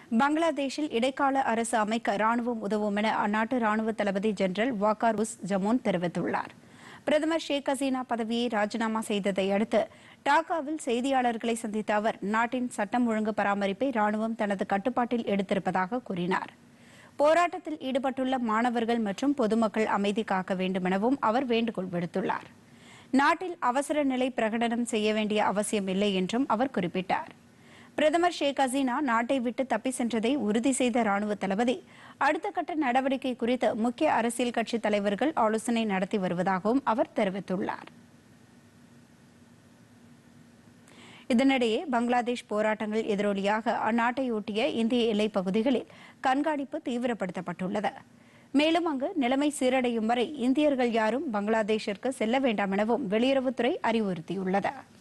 பங்களாதேஷில் இடைக்கால அரசு அமைக்க ராணுவம் உதவும் என அந்நாட்டு ராணுவ தளபதி ஜெனரல் வாக்கார் உஸ் ஜமோன் தெரிவித்துள்ளார் பிரதமர் ஷேக் ஹசீனா பதவியை ராஜினாமா செய்ததை அடுத்து டாக்காவில் செய்தியாளர்களை சந்தித்த அவர் நாட்டின் சட்டம் ஒழுங்கு பராமரிப்பை ராணுவம் தனது கட்டுப்பாட்டில் எடுத்திருப்பதாக கூறினார் போராட்டத்தில் ஈடுபட்டுள்ள மாணவர்கள் மற்றும் பொதுமக்கள் அமைதி காக்க வேண்டும் எனவும் அவர் வேண்டுகோள் விடுத்துள்ளார் நாட்டில் அவசர நிலை பிரகடனம் செய்ய வேண்டிய அவசியம் இல்லை என்றும் அவர் குறிப்பிட்டார் பிரதமர் ஷேக் ஹசீனா நாட்டை விட்டு தப்பி சென்றதை உறுதி செய்த ராணுவ தளபதி அடுத்த கட்ட நடவடிக்கை குறித்து முக்கிய அரசியல் கட்சி தலைவர்கள் ஆலோசனை நடத்தி வருவதாகவும் அவர் தெரிவித்துள்ளார் இதனிடையே பங்களாதேஷ் போராட்டங்கள் எதிரொலியாக அந்நாட்டையொட்டிய இந்திய எல்லைப் பகுதிகளில் கண்காணிப்பு தீவிரப்படுத்தப்பட்டுள்ளது மேலும் அங்கு நிலைமை சீரடையும் வரை இந்தியர்கள் யாரும் பங்களாதேஷிற்கு செல்ல வேண்டாம் எனவும் வெளியுறவுத்துறை அறிவுறுத்தியுள்ளது